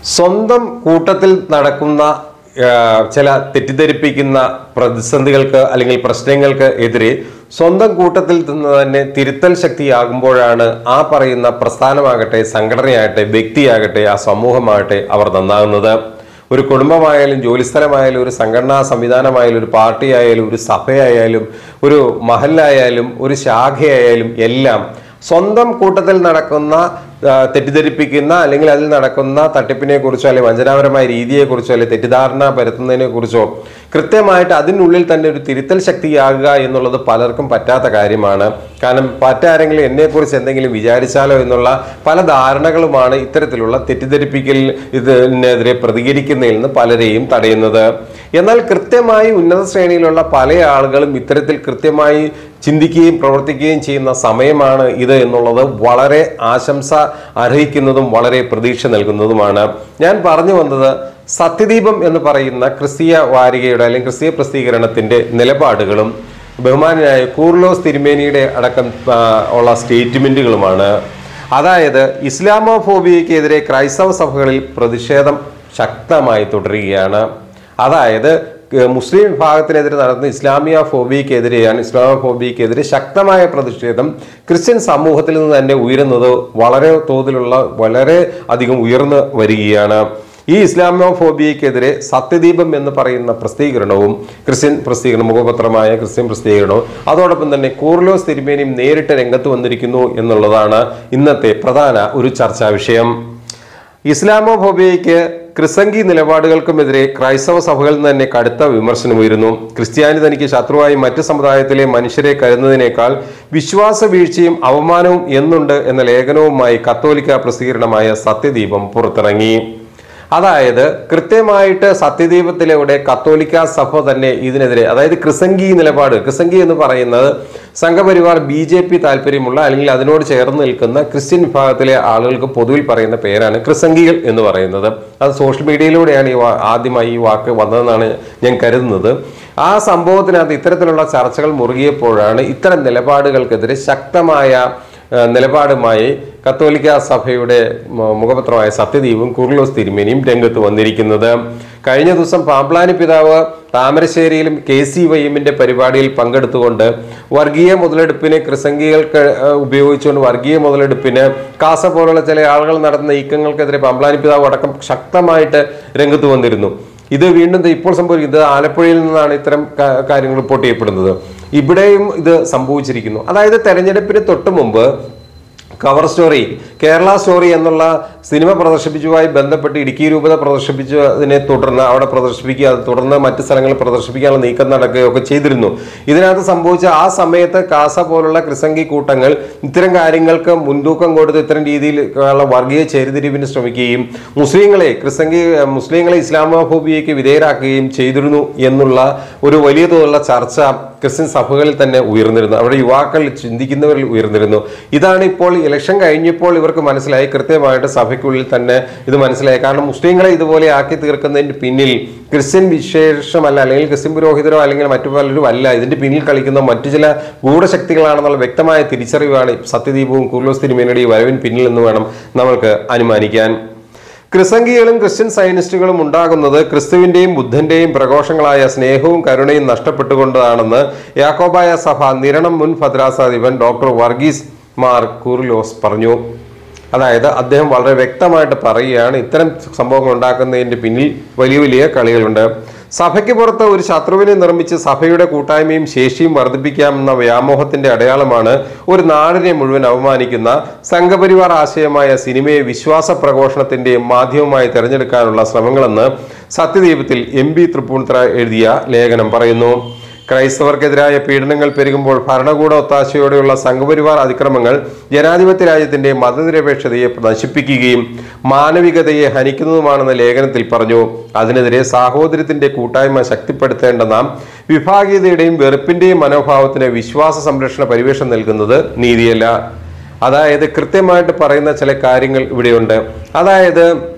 സ്വന്തം കൂട്ടത്തിൽ നടക്കുന്ന ആ, ചില തെറ്റിദ്ധരിപ്പിക്കുന്ന പ്രതിസന്ധികൾക്ക് അല്ലെങ്കിൽ പ്രശ്നങ്ങൾക്ക് എതിരെ സ്വന്തം കൂട്ടത്തിൽ നിന്ന് തന്നെ തിരുത്തൽ ശക്തിയാകുമ്പോഴാണ് ആ പറയുന്ന പ്രസ്ഥാനമാകട്ടെ സംഘടനയാകട്ടെ വ്യക്തിയാകട്ടെ ആ സമൂഹമാകട്ടെ അവർ നന്നാകുന്നത് ഒരു കുടുംബമായാലും ജോലിസ്ഥലമായാലും ഒരു സംഘടനാ സംവിധാനമായാലും ഒരു പാർട്ടി ആയാലും ഒരു സഭയായാലും ഒരു മഹലായാലും ഒരു ശാഖയായാലും എല്ലാം സ്വന്തം കൂട്ടത്തിൽ നടക്കുന്ന ആ, തെറ്റിദ്ധരിപ്പിക്കുന്ന അല്ലെങ്കിൽ അതിൽ നടക്കുന്ന തട്ടിപ്പിനെ കുറിച്ചോ അല്ലെങ്കിൽ വഞ്ചനാപരമായ രീതിയെക്കുറിച്ചോ അല്ലെങ്കിൽ തെറ്റിദ്ധാരണ പരത്തുന്നതിനെ കുറിച്ചോ കൃത്യമായിട്ട് അതിനുള്ളിൽ തന്നെ ഒരു തിരുത്തൽ ശക്തിയാകുക എന്നുള്ളത് പലർക്കും പറ്റാത്ത കാര്യമാണ് കാരണം മറ്റാരെങ്കിലും എന്നെക്കുറിച്ച് എന്തെങ്കിലും വിചാരിച്ചാലോ എന്നുള്ള പല ധാരണകളുമാണ് ഇത്തരത്തിലുള്ള തെറ്റിദ്ധരിപ്പിക്കൽ ഇതിനെതിരെ പ്രതികരിക്കുന്നതിൽ നിന്ന് പലരെയും തടയുന്നത് എന്നാൽ കൃത്യമായി ഉന്നത ശ്രേണിയിലുള്ള പല ആളുകളും ഇത്തരത്തിൽ കൃത്യമായി ചിന്തിക്കുകയും പ്രവർത്തിക്കുകയും ചെയ്യുന്ന സമയമാണ് ഇത് എന്നുള്ളത് വളരെ ആശംസ അർഹിക്കുന്നതും വളരെ പ്രതീക്ഷ നൽകുന്നതുമാണ് ഞാൻ പറഞ്ഞു വന്നത് സത്യദീപം എന്ന് പറയുന്ന ക്രിസ്തീയ വാരികയുടെ അല്ലെങ്കിൽ ക്രിസ്തീയ പ്രസിദ്ധീകരണത്തിന്റെ നിലപാടുകളും ബഹുമാനായ കൂർലോസ് തിരുമേനിയുടെ അടക്കം ആ, ഉള്ള സ്റ്റേറ്റ്മെന്റുകളുമാണ് അതായത് ഇസ്ലാമോഫോബിയക്കെതിരെ ക്രൈസ്തവ സഭകളിൽ പ്രതിഷേധം ശക്തമായി തുടരുകയാണ് അതായത് ഏഹ് മുസ്ലിം വിഭാഗത്തിനെതിരെ നടത്തുന്ന ഇസ്ലാമിയ ഫോബിയക്കെതിരെയാണ് ഇസ്ലാമോഫോബിയക്കെതിരെ ശക്തമായ പ്രതിഷേധം ക്രിസ്ത്യൻ സമൂഹത്തിൽ നിന്ന് തന്നെ ഉയരുന്നത് വളരെ തോതിലുള്ള വളരെ അധികം ഉയർന്നു വരികയാണ് ഈ ഇസ്ലാമോഫോബിയക്കെതിരെ സത്യദീപം എന്ന് പറയുന്ന പ്രസിദ്ധീകരണവും ക്രിസ്ത്യൻ പ്രസിദ്ധീകരണം മുഖപത്രമായ ക്രിസ്ത്യൻ പ്രസിദ്ധീകരണവും അതോടൊപ്പം തന്നെ കൂർലോസ് തിരുമേനിയും നേരിട്ട് രംഗത്ത് വന്നിരിക്കുന്നു എന്നുള്ളതാണ് ഇന്നത്തെ പ്രധാന ഒരു ചർച്ചാ വിഷയം ഇസ്ലാമോഫോബിയയ്ക്ക് ക്രിസംഗി നിലപാടുകൾക്കുമെതിരെ ക്രൈസ്തവ സഭകളിൽ നിന്ന് തന്നെ കടുത്ത വിമർശനമുയരുന്നു ക്രിസ്ത്യാനി തനിക്ക് ശത്രുവായി മറ്റ് സമുദായത്തിലെ മനുഷ്യരെ കരുതുന്നതിനേക്കാൾ വിശ്വാസ വീഴ്ചയും അവമാനവും എന്നുണ്ട് എന്ന ലേഖനവുമായി കത്തോലിക്ക പ്രസിദ്ധീകരണമായ സത്യദീപം പുറത്തിറങ്ങി അതായത് കൃത്യമായിട്ട് സത്യദീപത്തിലൂടെ കത്തോലിക്ക സഭ തന്നെ ഇതിനെതിരെ അതായത് ക്രിസംഗി നിലപാട് ക്രിസംഗി എന്ന് പറയുന്നത് സംഘപരിവാർ ബി ജെ പി താല്പര്യമുള്ള അല്ലെങ്കിൽ അതിനോട് ചേർന്ന് നിൽക്കുന്ന ക്രിസ്ത്യൻ വിഭാഗത്തിലെ ആളുകൾക്ക് പൊതുവിൽ പറയുന്ന പേരാണ് ക്രിസംഗികൾ എന്ന് പറയുന്നത് അത് സോഷ്യൽ മീഡിയയിലൂടെയാണ് ഈ വാ- ആദ്യമായി ഈ വാക്ക് വന്നതെന്നാണ് ഞാൻ കരുതുന്നത് ആ സംഭവത്തിനകത്ത് ഇത്തരത്തിലുള്ള ചർച്ചകൾ മുറുകിയപ്പോഴാണ് ഇത്തരം നിലപാടുകൾക്കെതിരെ ശക്തമായ ആ, നിലപാടുമായി കത്തോലിക്ക സഭയുടെ മ- മുഖപത്രമായ സത്യദീപും കുർലോസ് തിരുമേനിയും രംഗത്ത് വന്നിരിക്കുന്നത് കഴിഞ്ഞ ദിവസം പാമ്പ്ലാനി പിതാവ് താമരശ്ശേരിയിലും കെ സി വൈഎമ്മിന്റെ പരിപാടിയിൽ പങ്കെടുത്തുകൊണ്ട് വർഗീയ മുതലെടുപ്പിനെ ക്രിസംഗികൾക്ക് ആ, ഉപയോഗിച്ചുകൊണ്ട് വർഗീയ മുതലെടുപ്പിന് കാസ പോലുള്ള ചില ആളുകൾ നടത്തുന്ന നീക്കങ്ങൾക്കെതിരെ പാമ്പ്ലാനി പിതാവ് അടക്കം ശക്തമായിട്ട് രംഗത്ത് വന്നിരുന്നു ഇത് വീണ്ടും ദേ ഇപ്പോൾ സംഭവിക്കുന്നത് ആലപ്പുഴയിൽ നിന്നാണ് ഇത്തരം കാ- കാര്യങ്ങൾ റിപ്പോർട്ട് ചെയ്യപ്പെടുന്നത് ഇവിടെയും ഇത് സംഭവിച്ചിരിക്കുന്നു അതായത് തെരഞ്ഞെടുപ്പിന് തൊട്ട് മുമ്പ് കവർ സ്റ്റോറി കേരള സ്റ്റോറി എന്നുള്ള സിനിമ പ്രദർശിപ്പിച്ചുമായി ബന്ധപ്പെട്ട് ഇടുക്കി രൂപത പ്രദർശിപ്പിച്ചതിനെ തുടർന്ന് അവിടെ പ്രദർശിപ്പിക്കുക അത് തുടർന്ന് മറ്റ് സ്ഥലങ്ങളിൽ പ്രദർശിപ്പിക്കാനുള്ള നീക്കം നടക്കുകയൊക്കെ ചെയ്തിരുന്നു ഇതിനകത്ത് സംഭവിച്ച ആ സമയത്ത് കാസ പോലുള്ള ക്രിസംഗി കൂട്ടങ്ങൾ ഇത്തരം കാര്യങ്ങൾക്ക് മുൻതൂക്കം കൊടുത്ത് ഇത്തരം രീതിയിൽ ഉള്ള വർഗീയ ചേരിതിരിവിന് ശ്രമിക്കുകയും മുസ്ലിങ്ങളെ ക്രിസംഗി മുസ്ലിങ്ങളെ ഇസ്ലാമോഫോബിയയ്ക്ക് വിധേയരാക്കുകയും ചെയ്തിരുന്നു എന്നുള്ള ഒരു വലിയ തോതിലുള്ള ചർച്ച ക്രിസ്ത്യൻ സഭകളിൽ തന്നെ ഉയർന്നിരുന്നു അവിടെ യുവാക്കൾ ചിന്തിക്കുന്നവരിൽ ഉയർന്നിരുന്നു ഇതാണ് ഇപ്പോൾ ഇലക്ഷൻ കഴിഞ്ഞപ്പോൾ ഇവർക്ക് മനസ്സിലായി കൃത്യമായിട്ട് സഭയ്ക്കുള്ളിൽ തന്നെ ഇത് മനസ്സിലായി കാരണം മുസ്ലിങ്ങളെ ഇതുപോലെ ആക്കി തീർക്കുന്നതിന് പിന്നിൽ ക്രിസ്ത്യൻ വിശേഷമല്ല അല്ലെങ്കിൽ ക്രിസ്ത്യൻ പുരോഹിതരോ അല്ലെങ്കിൽ മറ്റു പലരും അല്ല ഇതിന്റെ പിന്നിൽ കളിക്കുന്ന മറ്റു ചില ഗൂഢശക്തികളാണെന്നുള്ള വ്യക്തമായ തിരിച്ചറിവാണ് സത്യദീപവും കുർലോസ് തിരുമേനയുടെ ഈ വരവിന് പിന്നിൽ എന്ന് വേണം നമ്മൾക്ക് അനുമാനിക്കാൻ ക്രിസംഗികളും ക്രിസ്ത്യൻ സയനിസ്റ്റുകളും ഉണ്ടാകുന്നത് ക്രിസ്തുവിന്റെയും ബുദ്ധന്റെയും പ്രഘോഷങ്ങളായ സ്നേഹവും കരുണയും നഷ്ടപ്പെട്ടുകൊണ്ടാണെന്ന് യാക്കോബായ സഭ നിരണം മുൻ ഭദ്രാസാധിപൻ ഡോക്ടർ വർഗീസ് മാർ കുർലോസ് പറഞ്ഞു അതായത് അദ്ദേഹം വളരെ വ്യക്തമായിട്ട് പറയുകയാണ് ഇത്തരം സംഭവങ്ങൾ ഉണ്ടാക്കുന്നതിന്റെ പിന്നിൽ വലിയ വലിയ കളികളുണ്ട് സഭയ്ക്ക് പുറത്ത് ഒരു ശത്രുവിനെ നിർമ്മിച്ച് സഭയുടെ കൂട്ടായ്മയും ശേഷിയും വർദ്ധിപ്പിക്കാമെന്ന വ്യാമോഹത്തിന്റെ അടയാളമാണ് ഒരു നാടിനെ മുഴുവൻ അവമാനിക്കുന്ന സംഘപരിവാർ ആശയമായ സിനിമയെ വിശ്വാസ പ്രഘോഷണത്തിന്റെ മാധ്യമമായി തെരഞ്ഞെടുക്കാനുള്ള ശ്രമങ്ങളെന്ന് സത്യദീപത്തിൽ എം ബി തൃപ്പൂണിത്തറ എഴുതിയ ലേഖനം പറയുന്നു ക്രൈസ്തവർക്കെതിരായ പീഡനങ്ങൾ പെരുകുമ്പോൾ ഭരണകൂട ഒത്താശയോടെയുള്ള സംഘപരിവാർ അതിക്രമങ്ങൾ ജനാധിപത്യ രാജ്യത്തിന്റെ മതനിരപേക്ഷതയെ നശിപ്പിക്കുകയും മാനവികതയെ ഹനിക്കുന്നതുമാണെന്ന് ലേഖനത്തിൽ പറഞ്ഞു അതിനെതിരെ സാഹോദര്യത്തിന്റെ കൂട്ടായ്മ ശക്തിപ്പെടുത്തേണ്ട നാം വിഭാഗീയതയുടെയും വെറുപ്പിന്റെയും മനോഭാവത്തിന് വിശ്വാസ സംരക്ഷണ പരിവേഷം നൽകുന്നത് നീതിയല്ല അതായത് കൃത്യമായിട്ട് പറയുന്ന ചില കാര്യങ്ങൾ ഇവിടെയുണ്ട് അതായത്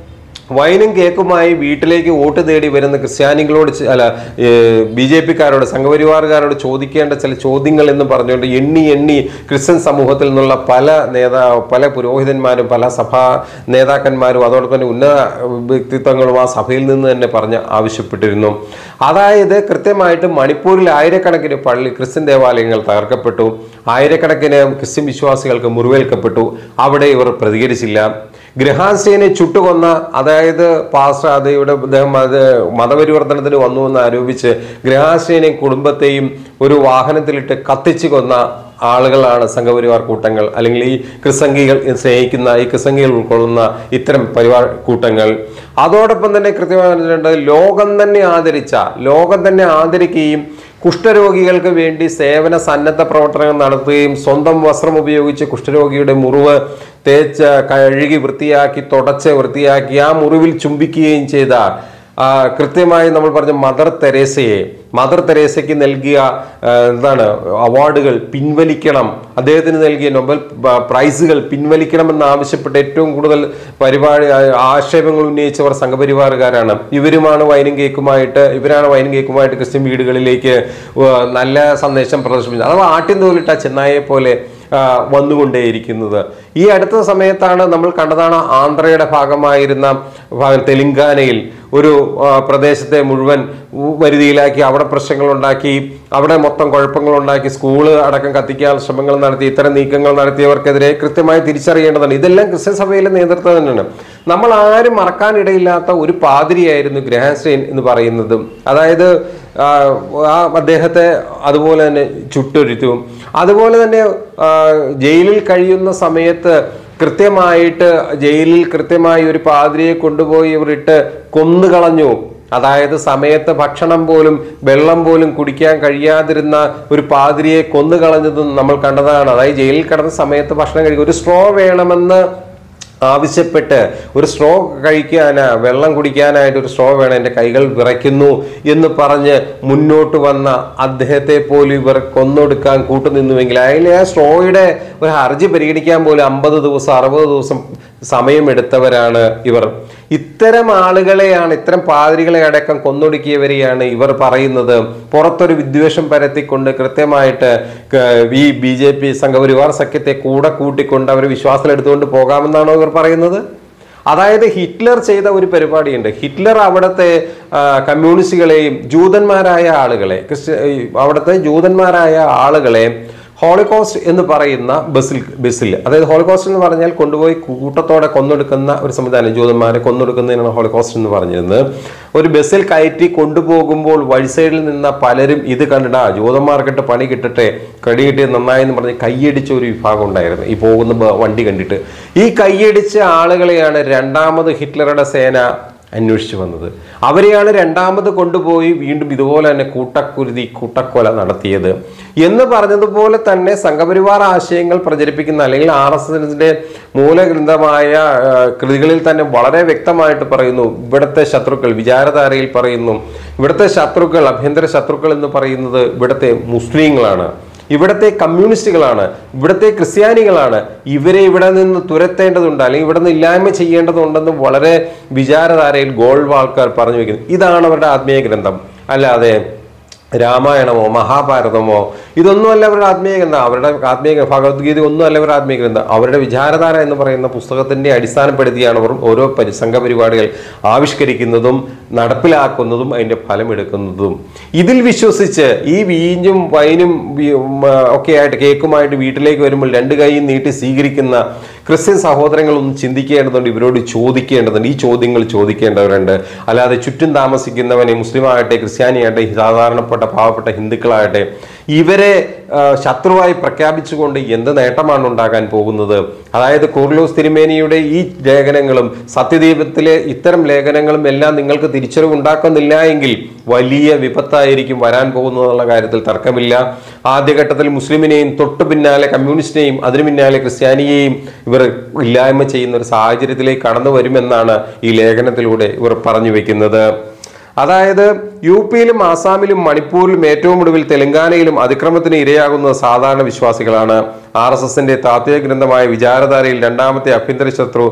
വൈനും കേക്കുമായി വീട്ടിലേക്ക് വോട്ട് തേടി വരുന്ന ക്രിസ്ത്യാനികളോട് ചെ- അല്ല ബി ജെ പിക്കാരോട് സംഘപരിവാറുകാരോട് ചോദിക്കേണ്ട ചില ചോദ്യങ്ങൾ എന്ന് പറഞ്ഞുകൊണ്ട് എണ്ണി എണ്ണി ക്രിസ്ത്യൻ സമൂഹത്തിൽ നിന്നുള്ള പല നേതാ പല പുരോഹിതന്മാരും പല സഭാ നേതാക്കന്മാരും അതോടൊപ്പം തന്നെ ഉന്നത വ്യക്തിത്വങ്ങളും ആ സഭയിൽ നിന്ന് തന്നെ പറഞ്ഞ് ആവശ്യപ്പെട്ടിരുന്നു അതായത് കൃത്യമായിട്ട് മണിപ്പൂരിൽ ആയിരക്കണക്കിന് പള്ളി ക്രിസ്ത്യൻ ദേവാലയങ്ങൾ തകർക്കപ്പെട്ടു ആയിരക്കണക്കിന് ക്രിസ്ത്യൻ വിശ്വാസികൾക്ക് മുറിവേൽക്കപ്പെട്ടു അവിടെ ഇവർ പ്രതികരിച്ചില്ല ഗ്രഹാൻസേനെ ചുട്ടുകൊന്ന അതായത് പാസ്റ്റർ അത് ഇവിടെ അദ്ദേഹം അത് മതപരിവർത്തനത്തിന് വന്നു എന്ന് ആരോപിച്ച് ഗ്രഹാൻസേനെയും കുടുംബത്തെയും ഒരു വാഹനത്തിലിട്ട് കത്തിച്ചു കൊന്ന ആളുകളാണ് സംഘപരിവാർ കൂട്ടങ്ങൾ അല്ലെങ്കിൽ ഈ ക്രിസംഗികൾ സ്നേഹിക്കുന്ന ഈ ക്രിസംഗികൾ ഉൾക്കൊള്ളുന്ന ഇത്തരം പരിവാർ കൂട്ടങ്ങൾ അതോടൊപ്പം തന്നെ കൃത്യമായി പറഞ്ഞിട്ടുണ്ട് ലോകം തന്നെ ആദരിച്ച ലോകം തന്നെ ആദരിക്കുകയും കുഷ്ഠരോഗികൾക്ക് വേണ്ടി സേവന സന്നദ്ധ പ്രവർത്തനങ്ങൾ നടത്തുകയും സ്വന്തം വസ്ത്രം ഉപയോഗിച്ച് കുഷ്ഠരോഗിയുടെ മുറിവ് തേച്ച് കഴുകി വൃത്തിയാക്കി തുടച്ച് വൃത്തിയാക്കി ആ മുറിവിൽ ചുംബിക്കുകയും ചെയ്ത ആ, കൃത്യമായി നമ്മൾ പറഞ്ഞ മദർ തെരേസയെ മദർ തെരേസയ്ക്ക് നൽകിയ ആ, എന്താണ് അവാർഡുകൾ പിൻവലിക്കണം അദ്ദേഹത്തിന് നൽകിയ നൊബൽ പ- പ്രൈസുകൾ പിൻവലിക്കണമെന്ന് ആവശ്യപ്പെട്ട് ഏറ്റവും കൂടുതൽ പരിപാടി ആ, ആക്ഷേപങ്ങൾ ഉന്നയിച്ചവർ സംഘപരിവാറുകാരാണ് ഇവരുമാണ് വൈനും കേക്കുമായിട്ട് ഇവരാണ് വൈനും കേക്കുമായിട്ട് ക്രിസ്ത്യൻ വീടുകളിലേക്ക് ആ, നല്ല സന്ദേശം പ്രദർശിപ്പിച്ചത് അഥവാ ആട്ടിൻ തോലിട്ട ചെന്നായെ പോലെ ആ, വന്നുകൊണ്ടേയിരിക്കുന്നത് ഈ അടുത്ത സമയത്താണ് നമ്മൾ കണ്ടതാണ് ആന്ധ്രയുടെ ഭാഗമായിരുന്ന ഭാഗം തെലുങ്കാനയിൽ ഒരു ആ, പ്രദേശത്തെ മുഴുവൻ ഉ- വരുതിയിലാക്കി അവിടെ പ്രശ്നങ്ങൾ ഉണ്ടാക്കി അവിടെ മൊത്തം കുഴപ്പങ്ങൾ ഉണ്ടാക്കി സ്കൂള് അടക്കം കത്തിക്കാൻ ശ്രമങ്ങൾ നടത്തി ഇത്തരം നീക്കങ്ങൾ നടത്തിയവർക്കെതിരെ കൃത്യമായി തിരിച്ചറിയേണ്ടതാണ് ഇതെല്ലാം ക്രിസ്ത്യൻ സഭയിലെ നേതൃത്വം തന്നെയാണ് നമ്മൾ ആരും മറക്കാനിടയില്ലാത്ത ഒരു പാതിരിയായിരുന്നു ഗ്രഹാൻസ്റ്റൈൻ എന്ന് പറയുന്നത് അതായത് ആ, ആ അദ്ദേഹത്തെ അതുപോലെ തന്നെ ചുട്ടൊരുത്തും അതുപോലെ തന്നെ ആ, ജയിലിൽ കഴിയുന്ന സമയത്ത് കൃത്യമായിട്ട് ജയിലിൽ കൃത്യമായി ഒരു പാതിരിയെ കൊണ്ടുപോയി ഇവരിട്ട് കൊന്നുകളഞ്ഞു അതായത് സമയത്ത് ഭക്ഷണം പോലും വെള്ളം പോലും കുടിക്കാൻ കഴിയാതിരുന്ന ഒരു പാതിരിയെ കൊന്നുകളഞ്ഞതും നമ്മൾ കണ്ടതാണ് അതായത് ജയിലിൽ കിടന്ന സമയത്ത് ഭക്ഷണം കഴിക്കുക ഒരു സ്ട്രോ വേണമെന്ന് ആവശ്യപ്പെട്ട് ഒരു സ്ട്രോ കഴിക്കാനാ വെള്ളം കുടിക്കാനായിട്ട് ഒരു സ്ട്രോ വേണം എൻ്റെ കൈകൾ വിറയ്ക്കുന്നു എന്ന് പറഞ്ഞ് മുന്നോട്ട് വന്ന അദ്ദേഹത്തെ പോലും ഇവർ കൊന്നൊടുക്കാൻ കൂട്ടുനിന്നുവെങ്കിൽ അതിൽ ആ സ്ട്രോയുടെ ഒരു ഹർജി പരിഗണിക്കാൻ പോലും അമ്പത് ദിവസം അറുപത് ദിവസം സമയമെടുത്തവരാണ് ഇവർ ഇത്തരം ആളുകളെയാണ് ഇത്തരം പാതിരികളെ അടക്കം കൊന്നൊടുക്കിയവരെയാണ് ഇവർ പറയുന്നത് പുറത്തൊരു വിദ്വേഷം പരത്തിക്കൊണ്ട് കൃത്യമായിട്ട് ക- ഈ ബി ജെ പി സംഘപരിവാർ സഖ്യത്തെ കൂടെ കൂട്ടിക്കൊണ്ട് അവർ വിശ്വാസം എടുത്തുകൊണ്ട് പോകാമെന്നാണോ ഇവർ പറയുന്നത് അതായത് ഹിറ്റ്ലർ ചെയ്ത ഒരു പരിപാടിയുണ്ട് ഹിറ്റ്ലർ അവിടുത്തെ ആ, കമ്മ്യൂണിസ്റ്റുകളെയും ജൂതന്മാരായ ആളുകളെ ക്രിസ്ത്യ ഈ അവിടുത്തെ ജൂതന്മാരായ ആളുകളെ ഹോളികോസ്റ്റ് എന്ന് പറയുന്ന ബസ്സിൽ ബസ്സിൽ അതായത് ഹോളികോസ്റ്റ് എന്ന് പറഞ്ഞാൽ കൊണ്ടുപോയി കൂട്ടത്തോടെ കൊന്നൊടുക്കുന്ന ഒരു സംവിധാനം ജൂതന്മാരെ കൊന്നൊടുക്കുന്നതിനാണ് ഹോളികോസ്റ്റ് എന്ന് പറഞ്ഞിരുന്നത് ഒരു ബസ്സിൽ കയറ്റി കൊണ്ടുപോകുമ്പോൾ വഴി സൈഡിൽ നിന്ന പലരും ഇത് കണ്ടിട്ട് ആ ജൂതന്മാർക്കിട്ട് പണി കിട്ടട്ടെ കടി കിട്ടിയത് നന്നായി എന്ന് പറഞ്ഞ് കൈയടിച്ച ഒരു വിഭാഗം ഉണ്ടായിരുന്നു ഈ പോകുന്ന ബ- വണ്ടി കണ്ടിട്ട് ഈ കൈയടിച്ച ആളുകളെയാണ് രണ്ടാമത് ഹിറ്റ്ലറുടെ സേന അന്വേഷിച്ചു വന്നത് അവരെയാണ് രണ്ടാമത് കൊണ്ടുപോയി വീണ്ടും ഇതുപോലെ തന്നെ കൂട്ടക്കുരുതി കൂട്ടക്കൊല നടത്തിയത് എന്ന് പറഞ്ഞതുപോലെ തന്നെ സംഘപരിവാർ ആശയങ്ങൾ പ്രചരിപ്പിക്കുന്ന അല്ലെങ്കിൽ ആർ എസ് എസിന്റെ മൂലഗ്രന്ഥമായ ആ, കൃതികളിൽ തന്നെ വളരെ വ്യക്തമായിട്ട് പറയുന്നു ഇവിടുത്തെ ശത്രുക്കൾ വിചാരധാരയിൽ പറയുന്നു ഇവിടുത്തെ ശത്രുക്കൾ അഭ്യന്തര ശത്രുക്കൾ എന്ന് പറയുന്നത് ഇവിടുത്തെ മുസ്ലിങ്ങളാണ് ഇവിടുത്തെ കമ്മ്യൂണിസ്റ്റുകളാണ് ഇവിടുത്തെ ക്രിസ്ത്യാനികളാണ് ഇവരെ ഇവിടെ നിന്ന് തുരത്തേണ്ടതുണ്ട് അല്ലെങ്കിൽ ഇവിടെ നിന്ന് ഇല്ലായ്മ ചെയ്യേണ്ടതുണ്ടെന്ന് വളരെ വിചാരധാരയിൽ ഗോൾവാൾക്കാർ പറഞ്ഞു വെക്കുന്നു ഇതാണ് അവരുടെ ആത്മീയ ഗ്രന്ഥം അല്ലാതെ രാമായണമോ മഹാഭാരതമോ ഇതൊന്നുമല്ല അവരുടെ ആത്മീയ ഗ്രന്ഥം അവരുടെ ആത്മീയ ഗ്രന്ഥം, ഭഗവത്ഗീത ഒന്നുമല്ല അവരുടെ ആത്മീയ ഗ്രന്ഥം അവരുടെ വിചാരധാര എന്ന് പറയുന്ന പുസ്തകത്തിന്റെ അടിസ്ഥാനപ്പെടുത്തിയാണ് അവർ ഓരോ പരി സംഘപരിപാടികൾ ആവിഷ്കരിക്കുന്നതും നടപ്പിലാക്കുന്നതും അതിന്റെ ഫലമെടുക്കുന്നതും ഇതിൽ വിശ്വസിച്ച് ഈ വീഞ്ഞും വൈനും വി- ഉം, ആ, ഒക്കെ ആയിട്ട് കേക്കുമായിട്ട് വീട്ടിലേക്ക് വരുമ്പോൾ രണ്ട് കൈയും നീട്ടി സ്വീകരിക്കുന്ന ക്രിസ്ത്യൻ സഹോദരങ്ങളൊന്നും ചിന്തിക്കേണ്ടതുണ്ട് ഇവരോട് ചോദിക്കേണ്ടതുണ്ട് ഈ ചോദ്യങ്ങൾ ചോദിക്കേണ്ടവരുണ്ട് അല്ലാതെ ചുറ്റും താമസിക്കുന്നവനെ മുസ്ലിം ആകട്ടെ ക്രിസ്ത്യാനിയാകട്ടെ സാധാരണപ്പെട്ട പാവപ്പെട്ട ഹിന്ദുക്കളാകട്ടെ ഇവരെ ആ, ശത്രുവായി പ്രഖ്യാപിച്ചുകൊണ്ട് എന്ത് നേട്ടമാണ് ഉണ്ടാകാൻ പോകുന്നത് അതായത് കൂർലോസ് തിരുമേനിയുടെ ഈ ലേഖനങ്ങളും സത്യദീപത്തിലെ ഇത്തരം ലേഖനങ്ങളും എല്ലാം നിങ്ങൾക്ക് തിരിച്ചറിവ് ഉണ്ടാക്കുന്നില്ല എങ്കിൽ വലിയ വിപത്തായിരിക്കും വരാൻ പോകുന്നതെന്നുള്ള കാര്യത്തിൽ തർക്കമില്ല ആദ്യഘട്ടത്തിൽ മുസ്ലിമിനെയും തൊട്ടു പിന്നാലെ കമ്മ്യൂണിസ്റ്റിനെയും അതിനു പിന്നാലെ ക്രിസ്ത്യാനിയെയും ഇവർ ഇല്ലായ്മ ചെയ്യുന്ന ഒരു സാഹചര്യത്തിലേക്ക് കടന്നു വരുമെന്നാണ് ഈ ലേഖനത്തിലൂടെ ഇവർ പറഞ്ഞു വെക്കുന്നത് അതായത് യു പിയിലും ആസാമിലും മണിപ്പൂരിലും ഏറ്റവും ഒടുവിൽ തെലങ്കാനയിലും അതിക്രമത്തിന് ഇരയാകുന്നത് സാധാരണ വിശ്വാസികളാണ് ആർ എസ് എസിന്റെ താത്വിക ഗ്രന്ഥമായ വിചാരധാരയിൽ രണ്ടാമത്തെ അഭ്യന്തര ശത്രു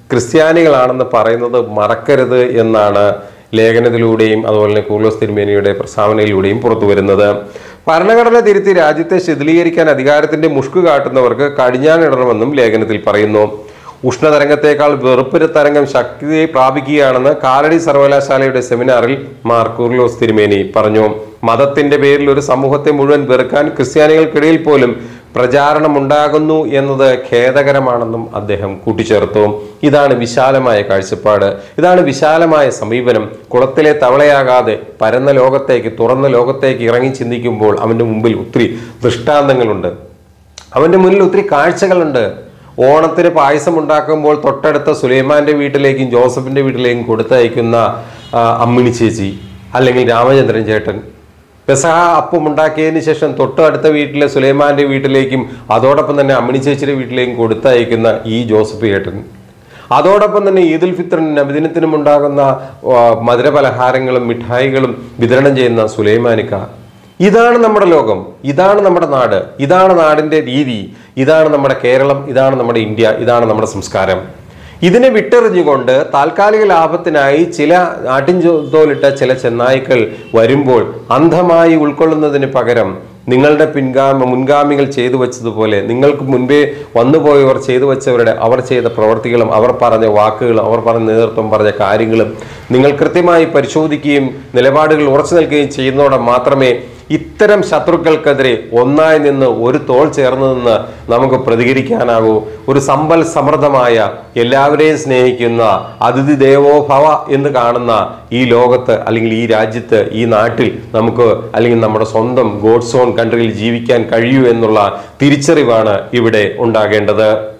ക്രിസ്ത്യാനികളാണെന്ന് പറയുന്നത് മറക്കരുത് എന്നാണ് ലേഖനത്തിലൂടെയും അതുപോലെ തന്നെ കൂർലോസ് തിരുമേനിയുടെ പ്രസ്താവനയിലൂടെയും പുറത്തു വരുന്നത് ഭരണഘടന തിരുത്തി രാജ്യത്തെ ശിഥിലീകരിക്കാൻ അധികാരത്തിന്റെ മുഷ്കു കാട്ടുന്നവർക്ക് കടിഞ്ഞാണിടണമെന്നും ലേഖനത്തിൽ പറയുന്നു ഉഷ്ണതരംഗത്തേക്കാൾ വെറുപ്പൊരു തരംഗം ശക്തി പ്രാപിക്കുകയാണെന്ന് കാലടി സർവകലാശാലയുടെ സെമിനാറിൽ മാർ കൂർലോസ് തിരുമേനി പറഞ്ഞു മതത്തിന്റെ പേരിൽ ഒരു സമൂഹത്തെ മുഴുവൻ വെറുക്കാൻ ക്രിസ്ത്യാനികൾക്കിടയിൽ പോലും പ്രചാരണം ഉണ്ടാകുന്നു എന്നത് ഖേദകരമാണെന്നും അദ്ദേഹം കൂട്ടിച്ചേർത്തു ഇതാണ് വിശാലമായ കാഴ്ചപ്പാട് ഇതാണ് വിശാലമായ സമീപനം കുളത്തിലെ തവളയാകാതെ പരന്ന ലോകത്തേക്ക് തുറന്ന ലോകത്തേക്ക് ഇറങ്ങി ചിന്തിക്കുമ്പോൾ അവന്റെ മുമ്പിൽ ഒത്തിരി ദൃഷ്ടാന്തങ്ങളുണ്ട് അവന്റെ മുന്നിൽ ഒത്തിരി കാഴ്ചകളുണ്ട് ഓണത്തിന് പായസം ഉണ്ടാക്കുമ്പോൾ തൊട്ടടുത്ത സുലൈമാന്റെ വീട്ടിലേക്കും ജോസഫിന്റെ വീട്ടിലേക്കും കൊടുത്തയക്കുന്ന ആ, അമ്മിണി ചേച്ചി അല്ലെങ്കിൽ രാമചന്ദ്രൻ ചേട്ടൻ പെസഹ അപ്പം ഉണ്ടാക്കിയതിന് ശേഷം തൊട്ട് അടുത്ത വീട്ടിലെ സുലൈമാന്റെ വീട്ടിലേക്കും അതോടൊപ്പം തന്നെ അമ്മിണി ചേച്ചിയുടെ വീട്ടിലേക്കും കൊടുത്തയക്കുന്ന ഈ ജോസഫ് ചേട്ടൻ അതോടൊപ്പം തന്നെ ഈദുൽ ഫിത്തറിനും നബിദിനത്തിനും ഉണ്ടാകുന്ന ആ, മധുരപലഹാരങ്ങളും മിഠായികളും വിതരണം ചെയ്യുന്ന സുലൈമാനിക്ക ഇതാണ് നമ്മുടെ ലോകം ഇതാണ് നമ്മുടെ നാട് ഇതാണ് നാടിന്റെ രീതി ഇതാണ് നമ്മുടെ കേരളം ഇതാണ് നമ്മുടെ ഇന്ത്യ ഇതാണ് നമ്മുടെ സംസ്കാരം ഇതിനെ വിട്ടെറിഞ്ഞുകൊണ്ട് താൽക്കാലിക ലാഭത്തിനായി ചില ആട്ടിൻതോലിട്ട ചില ചെന്നായ്ക്കൾ വരുമ്പോൾ അന്ധമായി ഉൾക്കൊള്ളുന്നതിന് പകരം നിങ്ങളുടെ പിൻഗാമ മുൻഗാമികൾ ചെയ്തു വെച്ചതുപോലെ നിങ്ങൾക്ക് മുൻപേ വന്നുപോയവർ ചെയ്തു വെച്ചവരുടെ അവർ ചെയ്ത പ്രവർത്തികളും അവർ പറഞ്ഞ വാക്കുകളും അവർ പറഞ്ഞ നേതൃത്വം പറഞ്ഞ കാര്യങ്ങളും നിങ്ങൾ കൃത്യമായി പരിശോധിക്കുകയും നിലപാടുകൾ ഉറച്ചു നിൽക്കുകയും ചെയ്യുന്നതോടെ മാത്രമേ ഇത്തരം ശത്രുക്കൾക്കെതിരെ ഒന്നായി നിന്ന് ഒരു തോൾ ചേർന്ന് നിന്ന് നമുക്ക് പ്രതികരിക്കാനാകൂ ഒരു സമ്പൽ സമൃദ്ധമായ എല്ലാവരെയും സ്നേഹിക്കുന്ന അതിഥി ദേവോ ഭവ എന്ന് കാണുന്ന ഈ ലോകത്ത് അല്ലെങ്കിൽ ഈ രാജ്യത്ത് ഈ നാട്ടിൽ നമുക്ക് അല്ലെങ്കിൽ നമ്മുടെ സ്വന്തം ഗോഡ്സ് ഓൺ കൺട്രിയിൽ ജീവിക്കാൻ കഴിയൂ എന്നുള്ള തിരിച്ചറിവാണ് ഇവിടെ ഉണ്ടാകേണ്ടത്